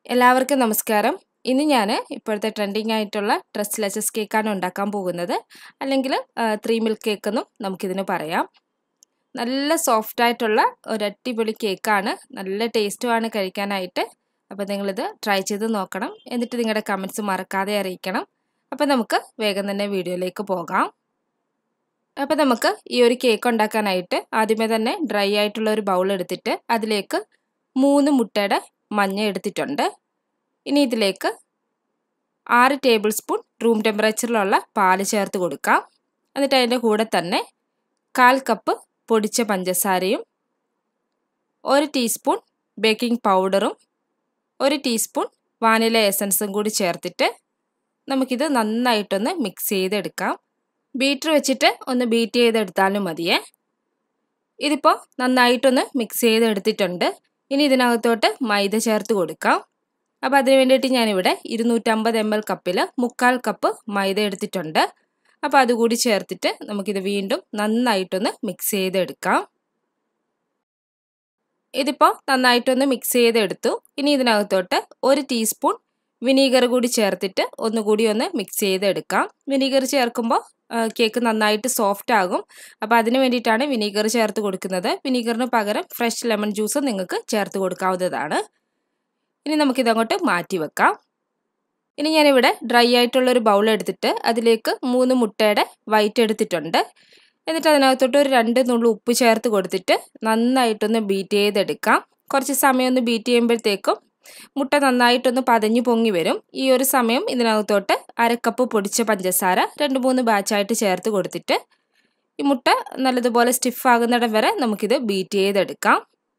എല്ലാവർക്കും നമസ്കാരം ഇന്ന് ഞാൻ ഇപ്പോഴത്തെ ട്രെൻഡിങ് ആയിട്ടുള്ള ട്രസ്റ്റ് ലെച്ചസ് കേക്കാണ് ഉണ്ടാക്കാൻ പോകുന്നത് അല്ലെങ്കിൽ ത്രീ മിൽക്ക് കേക്ക് എന്നും നമുക്കിതിന് പറയാം നല്ല സോഫ്റ്റ് ആയിട്ടുള്ള ഒരു അടിപൊളി കേക്കാണ് നല്ല ടേസ്റ്റുമാണ് കഴിക്കാനായിട്ട് അപ്പോൾ നിങ്ങളിത് ട്രൈ ചെയ്ത് നോക്കണം എന്നിട്ട് നിങ്ങളുടെ കമൻസ് മറക്കാതെ അറിയിക്കണം അപ്പോൾ നമുക്ക് വേഗം തന്നെ വീഡിയോയിലേക്ക് പോകാം അപ്പോൾ നമുക്ക് ഈ ഒരു കേക്ക് ഉണ്ടാക്കാനായിട്ട് ആദ്യമേ തന്നെ ഡ്രൈ ആയിട്ടുള്ള ഒരു ബൗൾ എടുത്തിട്ട് അതിലേക്ക് മൂന്ന് മുട്ടയുടെ മഞ്ഞ എടുത്തിട്ടുണ്ട് ഇനി ഇതിലേക്ക് ആറ് ടേബിൾ സ്പൂൺ റൂം ടെമ്പറേച്ചറിലുള്ള പാല് ചേർത്ത് കൊടുക്കാം എന്നിട്ട് അതിൻ്റെ കൂടെ തന്നെ കാൽ കപ്പ് പൊടിച്ച പഞ്ചസാരയും ഒരു ടീസ്പൂൺ ബേക്കിംഗ് പൗഡറും ഒരു ടീസ്പൂൺ വാനില എസൻസും കൂടി ചേർത്തിട്ട് നമുക്കിത് നന്നായിട്ടൊന്ന് മിക്സ് ചെയ്തെടുക്കാം ബീറ്റർ വെച്ചിട്ട് ഒന്ന് ബീറ്റ് ചെയ്തെടുത്താലും മതിയേ ഇതിപ്പോൾ നന്നായിട്ടൊന്ന് മിക്സ് ചെയ്തെടുത്തിട്ടുണ്ട് ഇനി ഇതിനകത്തോട്ട് മൈദ ചേർത്ത് കൊടുക്കാം അപ്പോൾ അതിന് വേണ്ടിയിട്ട് ഞാനിവിടെ ഇരുന്നൂറ്റമ്പത് എം എൽ കപ്പിൽ മുക്കാൽ കപ്പ് മൈദ എടുത്തിട്ടുണ്ട് അപ്പോൾ അതുകൂടി ചേർത്തിട്ട് നമുക്കിത് വീണ്ടും നന്നായിട്ടൊന്ന് മിക്സ് ചെയ്തെടുക്കാം ഇതിപ്പോൾ നന്നായിട്ടൊന്ന് മിക്സ് ചെയ്തെടുത്തു ഇനി ഇതിനകത്തോട്ട് ഒരു ടീസ്പൂൺ വിനീഗർ കൂടി ചേർത്തിട്ട് ഒന്നുകൂടി ഒന്ന് മിക്സ് ചെയ്തെടുക്കാം വിനീഗർ ചേർക്കുമ്പോൾ കേക്ക് നന്നായിട്ട് സോഫ്റ്റ് ആകും അപ്പോൾ അതിന് വേണ്ടിയിട്ടാണ് വിനീഗർ ചേർത്ത് കൊടുക്കുന്നത് വിനീഗറിന് പകരം ഫ്രഷ് ലെമൺ ജ്യൂസ് നിങ്ങൾക്ക് ചേർത്ത് കൊടുക്കാവുന്നതാണ് ഇനി നമുക്കിതങ്ങോട്ട് മാറ്റി വെക്കാം ഇനി ഞാനിവിടെ ഡ്രൈ ആയിട്ടുള്ള ഒരു ബൗൾ എടുത്തിട്ട് അതിലേക്ക് മൂന്ന് മുട്ടയുടെ വൈറ്റ് എടുത്തിട്ടുണ്ട് എന്നിട്ട് അതിനകത്തോട്ട് ഒരു രണ്ട് നുള്ളു ഉപ്പ് ചേർത്ത് കൊടുത്തിട്ട് നന്നായിട്ടൊന്ന് ബീറ്റ് ചെയ്തെടുക്കാം കുറച്ച് സമയം ഒന്ന് ബീറ്റ് ചെയ്യുമ്പോഴത്തേക്കും മുട്ട നന്നായിട്ടൊന്ന് പതഞ്ഞു പൊങ്ങി വരും ഈ ഒരു സമയം ഇതിനകത്തോട്ട് അരക്കപ്പ് പൊടിച്ച പഞ്ചസാര രണ്ട് മൂന്ന് ബാച്ചായിട്ട് ചേർത്ത് കൊടുത്തിട്ട് ഈ മുട്ട നല്ലതുപോലെ സ്റ്റിഫ് ആകുന്നിടം വരെ നമുക്കിത് ബീറ്റ് ചെയ്തെടുക്കാം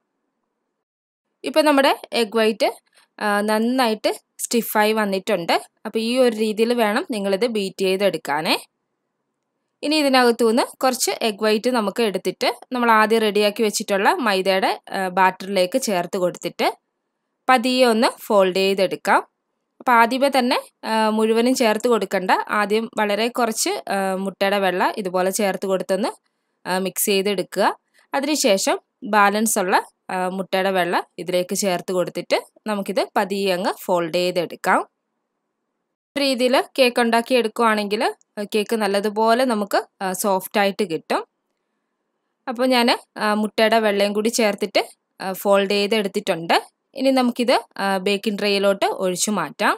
ഇപ്പം നമ്മുടെ എഗ് വൈറ്റ് നന്നായിട്ട് സ്റ്റിഫായി വന്നിട്ടുണ്ട് അപ്പോൾ ഈ ഒരു രീതിയിൽ വേണം നിങ്ങളിത് ബീറ്റ് ചെയ്തെടുക്കാനേ ഇനി ഇതിനകത്തു നിന്ന് കുറച്ച് എഗ് വൈറ്റ് നമുക്ക് എടുത്തിട്ട് നമ്മൾ ആദ്യം റെഡിയാക്കി വെച്ചിട്ടുള്ള മൈദയുടെ ബാറ്ററിലേക്ക് ചേർത്ത് കൊടുത്തിട്ട് പതിയെ ഒന്ന് ഫോൾഡ് ചെയ്തെടുക്കാം അപ്പോൾ ആദ്യമേ തന്നെ മുഴുവനും ചേർത്ത് കൊടുക്കണ്ട ആദ്യം വളരെ കുറച്ച് മുട്ടയുടെ വെള്ള ഇതുപോലെ ചേർത്ത് കൊടുത്തൊന്ന് മിക്സ് ചെയ്തെടുക്കുക അതിനുശേഷം ബാലൻസ് ഉള്ള മുട്ടയുടെ വെള്ള ഇതിലേക്ക് ചേർത്ത് കൊടുത്തിട്ട് നമുക്കിത് പതിയെ അങ്ങ് ഫോൾഡ് ചെയ്തെടുക്കാം രീതിയിൽ കേക്ക് ഉണ്ടാക്കി എടുക്കുവാണെങ്കിൽ കേക്ക് നല്ലതുപോലെ നമുക്ക് സോഫ്റ്റ് ആയിട്ട് കിട്ടും അപ്പോൾ ഞാൻ മുട്ടയുടെ വെള്ളയും കൂടി ചേർത്തിട്ട് ഫോൾഡ് ചെയ്ത് എടുത്തിട്ടുണ്ട് ഇനി നമുക്കിത് ബേക്കിംഗ് ട്രേയിലോട്ട് ഒഴിച്ചു മാറ്റാം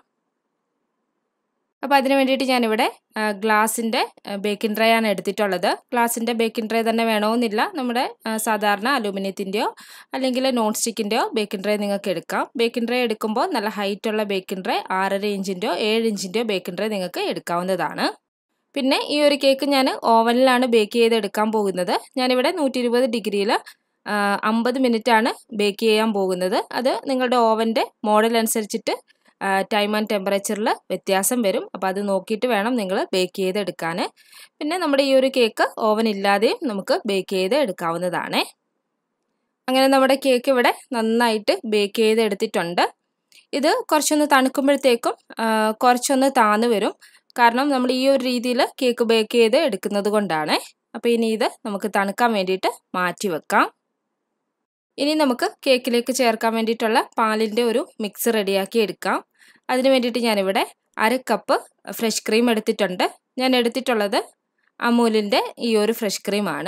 അപ്പോൾ അതിന് വേണ്ടിയിട്ട് ഞാനിവിടെ ഗ്ലാസിൻ്റെ ബേക്കിംഗ് ട്രേ ആണ് എടുത്തിട്ടുള്ളത് ഗ്ലാസിൻ്റെ ബേക്കിംഗ് ട്രേ തന്നെ വേണമെന്നില്ല നമ്മുടെ സാധാരണ അലൂമിനിയത്തിൻ്റെയോ അല്ലെങ്കിൽ നോൺ സ്റ്റിക്കിൻ്റെയോ ബേക്കിംഗ് ട്രേ നിങ്ങൾക്ക് എടുക്കാം ബേക്കിംഗ് ട്രേ എടുക്കുമ്പോൾ നല്ല ഹൈറ്റുള്ള ബേക്കിംഗ് ട്രേ ആറര ഇഞ്ചിൻ്റെയോ ഏഴ് ഇഞ്ചിൻ്റെയോ ബേക്കിംഗ് ട്രേ നിങ്ങൾക്ക് എടുക്കാവുന്നതാണ് പിന്നെ ഈ ഒരു കേക്ക് ഞാൻ ഓവനിലാണ് ബേക്ക് ചെയ്തെടുക്കാൻ പോകുന്നത് ഞാനിവിടെ നൂറ്റി ഇരുപത് ഡിഗ്രിയിൽ അമ്പത് ആണ് ബേക്ക് ചെയ്യാൻ പോകുന്നത് അത് നിങ്ങളുടെ ഓവൻ്റെ മോഡൽ അനുസരിച്ചിട്ട് ടൈം ആൻഡ് ടെമ്പറേച്ചറിൽ വ്യത്യാസം വരും അപ്പോൾ അത് നോക്കിയിട്ട് വേണം നിങ്ങൾ ബേക്ക് ചെയ്തെടുക്കാൻ പിന്നെ നമ്മുടെ ഈ ഒരു കേക്ക് ഓവൻ ഇല്ലാതെയും നമുക്ക് ബേക്ക് ചെയ്ത് എടുക്കാവുന്നതാണ് അങ്ങനെ നമ്മുടെ കേക്ക് ഇവിടെ നന്നായിട്ട് ബേക്ക് ചെയ്ത് എടുത്തിട്ടുണ്ട് ഇത് കുറച്ചൊന്ന് തണുക്കുമ്പോഴത്തേക്കും കുറച്ചൊന്ന് താന്നു വരും കാരണം നമ്മൾ ഈ ഒരു രീതിയിൽ കേക്ക് ബേക്ക് ചെയ്ത് എടുക്കുന്നത് കൊണ്ടാണ് അപ്പോൾ ഇനി ഇത് നമുക്ക് തണുക്കാൻ വേണ്ടിയിട്ട് മാറ്റി വെക്കാം ഇനി നമുക്ക് കേക്കിലേക്ക് ചേർക്കാൻ വേണ്ടിയിട്ടുള്ള പാലിൻ്റെ ഒരു മിക്സ് റെഡിയാക്കി എടുക്കാം അതിന് വേണ്ടിയിട്ട് ഞാനിവിടെ അര കപ്പ് ഫ്രഷ് ക്രീം എടുത്തിട്ടുണ്ട് ഞാൻ എടുത്തിട്ടുള്ളത് അമൂലിൻ്റെ ഈ ഒരു ഫ്രഷ് ക്രീമാണ്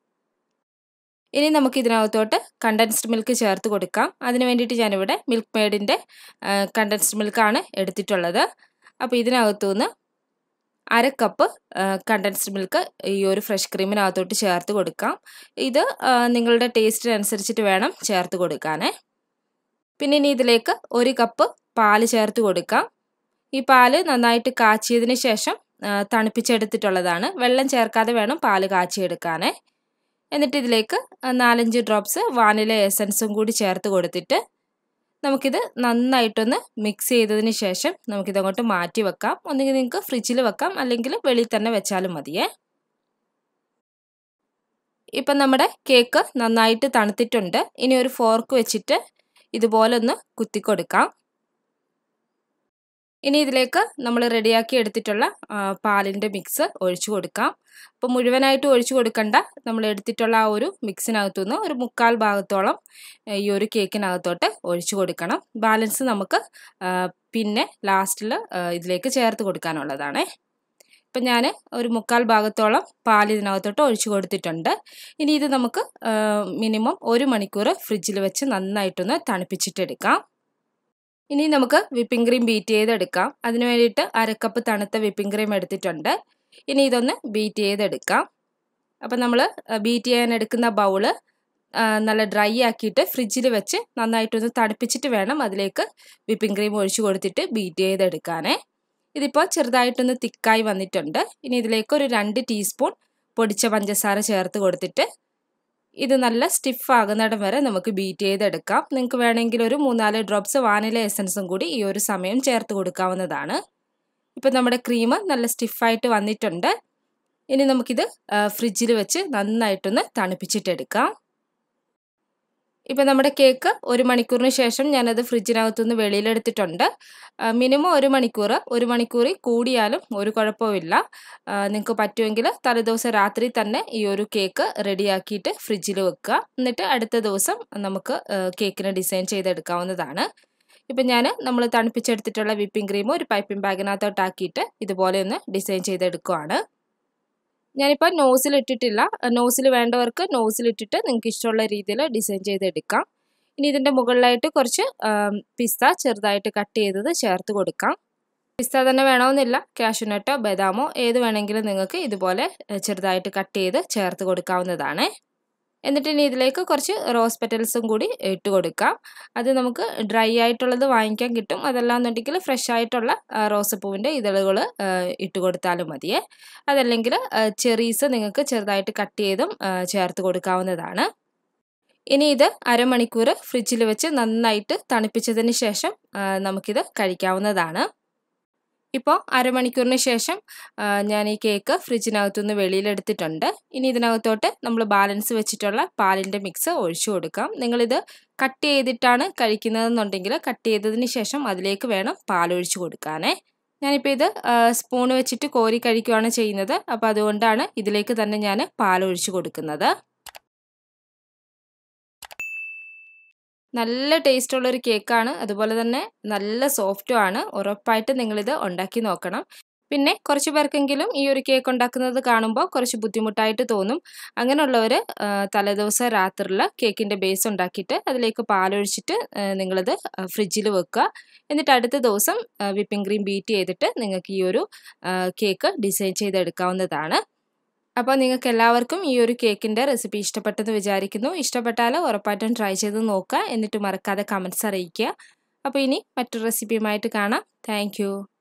ഇനി നമുക്ക് ഇതിനകത്തോട്ട് കണ്ടൻസ്ഡ് മിൽക്ക് ചേർത്ത് കൊടുക്കാം അതിന് വേണ്ടിയിട്ട് ഞാനിവിടെ മിൽക്ക് മെയ്ഡിൻ്റെ കണ്ടൻസ്ഡ് മിൽക്കാണ് എടുത്തിട്ടുള്ളത് അപ്പോൾ ഇതിനകത്തുനിന്ന് അര കപ്പ് കണ്ടൻസ്ഡ് മിൽക്ക് ഈ ഒരു ഫ്രഷ് ക്രീമിനകത്തോട്ട് ചേർത്ത് കൊടുക്കാം ഇത് നിങ്ങളുടെ ടേസ്റ്റിനനുസരിച്ചിട്ട് വേണം ചേർത്ത് കൊടുക്കാനേ പിന്നെ ഇനി ഇതിലേക്ക് ഒരു കപ്പ് പാല് ചേർത്ത് കൊടുക്കാം ഈ പാല് നന്നായിട്ട് കാച്ചിയതിന് ശേഷം തണുപ്പിച്ചെടുത്തിട്ടുള്ളതാണ് വെള്ളം ചേർക്കാതെ വേണം പാല് കാച്ചിയെടുക്കാനേ എന്നിട്ട് ഇതിലേക്ക് നാലഞ്ച് ഡ്രോപ്സ് വാനില എസൻസും കൂടി ചേർത്ത് കൊടുത്തിട്ട് നമുക്കിത് നന്നായിട്ടൊന്ന് മിക്സ് ചെയ്തതിന് ശേഷം നമുക്കിത് അങ്ങോട്ട് മാറ്റി വെക്കാം ഒന്നുകിൽ നിങ്ങൾക്ക് ഫ്രിഡ്ജിൽ വെക്കാം അല്ലെങ്കിൽ വെളിയിൽ തന്നെ വെച്ചാലും മതിയേ ഇപ്പം നമ്മുടെ കേക്ക് നന്നായിട്ട് തണുത്തിട്ടുണ്ട് ഇനി ഒരു ഫോർക്ക് വെച്ചിട്ട് ഇതുപോലെ ഒന്ന് കുത്തിക്കൊടുക്കാം ഇനി ഇതിലേക്ക് നമ്മൾ റെഡിയാക്കി എടുത്തിട്ടുള്ള പാലിൻ്റെ മിക്സ് ഒഴിച്ചു കൊടുക്കാം അപ്പോൾ മുഴുവനായിട്ട് ഒഴിച്ചു കൊടുക്കണ്ട നമ്മൾ എടുത്തിട്ടുള്ള ആ ഒരു മിക്സിനകത്തുനിന്ന് ഒരു മുക്കാൽ ഭാഗത്തോളം ഈ ഒരു കേക്കിനകത്തോട്ട് ഒഴിച്ചു കൊടുക്കണം ബാലൻസ് നമുക്ക് പിന്നെ ലാസ്റ്റിൽ ഇതിലേക്ക് ചേർത്ത് കൊടുക്കാനുള്ളതാണ് ഇപ്പം ഞാൻ ഒരു മുക്കാൽ ഭാഗത്തോളം പാൽ ഇതിനകത്തോട്ട് ഒഴിച്ചു കൊടുത്തിട്ടുണ്ട് ഇനി ഇത് നമുക്ക് മിനിമം ഒരു മണിക്കൂർ ഫ്രിഡ്ജിൽ വെച്ച് നന്നായിട്ടൊന്ന് തണുപ്പിച്ചിട്ടെടുക്കാം ഇനി നമുക്ക് വിപ്പിംഗ് ക്രീം ബീറ്റ് ചെയ്തെടുക്കാം അതിന് വേണ്ടിയിട്ട് അരക്കപ്പ് തണുത്ത വിപ്പിംഗ് ക്രീം എടുത്തിട്ടുണ്ട് ഇനി ഇതൊന്ന് ബീറ്റ് ചെയ്തെടുക്കാം അപ്പം നമ്മൾ ബീറ്റ് ചെയ്യാൻ എടുക്കുന്ന ബൗള് നല്ല ഡ്രൈ ആക്കിയിട്ട് ഫ്രിഡ്ജിൽ വെച്ച് നന്നായിട്ടൊന്ന് തണുപ്പിച്ചിട്ട് വേണം അതിലേക്ക് വിപ്പിംഗ് ക്രീം ഒഴിച്ചു കൊടുത്തിട്ട് ബീറ്റ് ചെയ്തെടുക്കാനേ ഇതിപ്പോൾ ചെറുതായിട്ടൊന്ന് തിക്കായി വന്നിട്ടുണ്ട് ഇനി ഇതിലേക്ക് ഒരു രണ്ട് ടീസ്പൂൺ പൊടിച്ച പഞ്ചസാര ചേർത്ത് കൊടുത്തിട്ട് ഇത് നല്ല സ്റ്റിഫ് ആകുന്നിടം വരെ നമുക്ക് ബീറ്റ് ചെയ്തെടുക്കാം നിങ്ങൾക്ക് വേണമെങ്കിൽ ഒരു മൂന്നാല് ഡ്രോപ്സ് വാനില എസൻസും കൂടി ഈ ഒരു സമയം ചേർത്ത് കൊടുക്കാവുന്നതാണ് ഇപ്പം നമ്മുടെ ക്രീം നല്ല സ്റ്റിഫായിട്ട് വന്നിട്ടുണ്ട് ഇനി നമുക്കിത് ഫ്രിഡ്ജിൽ വെച്ച് നന്നായിട്ടൊന്ന് തണുപ്പിച്ചിട്ടെടുക്കാം ഇപ്പം നമ്മുടെ കേക്ക് ഒരു മണിക്കൂറിന് ശേഷം ഞാനത് ഫ്രിഡ്ജിനകത്തുനിന്ന് വെളിയിലെടുത്തിട്ടുണ്ട് മിനിമം ഒരു മണിക്കൂർ ഒരു മണിക്കൂറിൽ കൂടിയാലും ഒരു കുഴപ്പമില്ല നിങ്ങൾക്ക് പറ്റുമെങ്കിൽ തലേദിവസം രാത്രി തന്നെ ഈ ഒരു കേക്ക് റെഡിയാക്കിയിട്ട് ഫ്രിഡ്ജിൽ വെക്കുക എന്നിട്ട് അടുത്ത ദിവസം നമുക്ക് കേക്കിന് ഡിസൈൻ ചെയ്തെടുക്കാവുന്നതാണ് ഇപ്പം ഞാൻ നമ്മൾ തണുപ്പിച്ചെടുത്തിട്ടുള്ള വിപ്പിംഗ് ക്രീം ഒരു പൈപ്പിംഗ് ബാഗിനകത്തോട്ടാക്കിയിട്ട് ഇതുപോലെ ഒന്ന് ഡിസൈൻ ചെയ്തെടുക്കുവാണ് ഞാനിപ്പോൾ നോസിൽ ഇട്ടിട്ടില്ല നോസിൽ വേണ്ടവർക്ക് നോസിൽ ഇട്ടിട്ട് നിങ്ങൾക്ക് ഇഷ്ടമുള്ള രീതിയിൽ ഡിസൈൻ ചെയ്തെടുക്കാം ഇനി ഇതിൻ്റെ മുകളിലായിട്ട് കുറച്ച് പിസ്ത ചെറുതായിട്ട് കട്ട് ചെയ്തത് ചേർത്ത് കൊടുക്കാം പിസ്ത തന്നെ വേണമെന്നില്ല കാഷ്യൂനട്ടോ ബദാമോ ഏത് വേണമെങ്കിലും നിങ്ങൾക്ക് ഇതുപോലെ ചെറുതായിട്ട് കട്ട് ചെയ്ത് ചേർത്ത് കൊടുക്കാവുന്നതാണ് എന്നിട്ട് ഇനി ഇതിലേക്ക് കുറച്ച് റോസ് പെറ്റൽസും കൂടി ഇട്ട് കൊടുക്കാം അത് നമുക്ക് ഡ്രൈ ആയിട്ടുള്ളത് വാങ്ങിക്കാൻ കിട്ടും അതല്ലാന്നുണ്ടെങ്കിൽ ഫ്രഷ് ആയിട്ടുള്ള റോസപ്പൂവിൻ്റെ ഇതളുകൾ ഇട്ട് കൊടുത്താലും മതിയേ അതല്ലെങ്കിൽ ചെറീസ് നിങ്ങൾക്ക് ചെറുതായിട്ട് കട്ട് ചെയ്തും ചേർത്ത് കൊടുക്കാവുന്നതാണ് ഇനി ഇത് അരമണിക്കൂർ ഫ്രിഡ്ജിൽ വെച്ച് നന്നായിട്ട് തണുപ്പിച്ചതിന് ശേഷം നമുക്കിത് കഴിക്കാവുന്നതാണ് ഇപ്പോൾ അരമണിക്കൂറിന് ശേഷം ഞാൻ ഈ കേക്ക് ഫ്രിഡ്ജിനകത്തുനിന്ന് വെളിയിലെടുത്തിട്ടുണ്ട് ഇനി ഇതിനകത്തോട്ട് നമ്മൾ ബാലൻസ് വെച്ചിട്ടുള്ള പാലിൻ്റെ മിക്സ് ഒഴിച്ചു കൊടുക്കാം നിങ്ങളിത് കട്ട് ചെയ്തിട്ടാണ് കഴിക്കുന്നതെന്നുണ്ടെങ്കിൽ കട്ട് ചെയ്തതിന് ശേഷം അതിലേക്ക് വേണം പാലൊഴിച്ചു കൊടുക്കാനേ ഞാനിപ്പോൾ ഇത് സ്പൂൺ വെച്ചിട്ട് കോരി കഴിക്കുകയാണ് ചെയ്യുന്നത് അപ്പോൾ അതുകൊണ്ടാണ് ഇതിലേക്ക് തന്നെ ഞാൻ പാലൊഴിച്ചു കൊടുക്കുന്നത് നല്ല ടേസ്റ്റുള്ളൊരു കേക്കാണ് അതുപോലെ തന്നെ നല്ല സോഫ്റ്റും ആണ് ഉറപ്പായിട്ട് നിങ്ങളിത് ഉണ്ടാക്കി നോക്കണം പിന്നെ കുറച്ച് പേർക്കെങ്കിലും ഈ ഒരു കേക്ക് ഉണ്ടാക്കുന്നത് കാണുമ്പോൾ കുറച്ച് ബുദ്ധിമുട്ടായിട്ട് തോന്നും അങ്ങനെയുള്ളവർ തലേദിവസം രാത്രിയിൽ കേക്കിൻ്റെ ബേസ് ഉണ്ടാക്കിയിട്ട് അതിലേക്ക് പാലൊഴിച്ചിട്ട് നിങ്ങളിത് ഫ്രിഡ്ജിൽ വെക്കുക എന്നിട്ട് അടുത്ത ദിവസം വിപ്പിംഗ് ക്രീം ബീറ്റ് ചെയ്തിട്ട് നിങ്ങൾക്ക് ഈ ഒരു കേക്ക് ഡിസൈൻ ചെയ്തെടുക്കാവുന്നതാണ് അപ്പോൾ നിങ്ങൾക്ക് എല്ലാവർക്കും ഈ ഒരു കേക്കിൻ്റെ റെസിപ്പി ഇഷ്ടപ്പെട്ടെന്ന് വിചാരിക്കുന്നു ഇഷ്ടപ്പെട്ടാൽ ഉറപ്പായിട്ടും ട്രൈ ചെയ്ത് നോക്കുക എന്നിട്ട് മറക്കാതെ കമൻറ്റ്സ് അറിയിക്കുക അപ്പോൾ ഇനി മറ്റൊരു റെസിപ്പിയുമായിട്ട് കാണാം താങ്ക്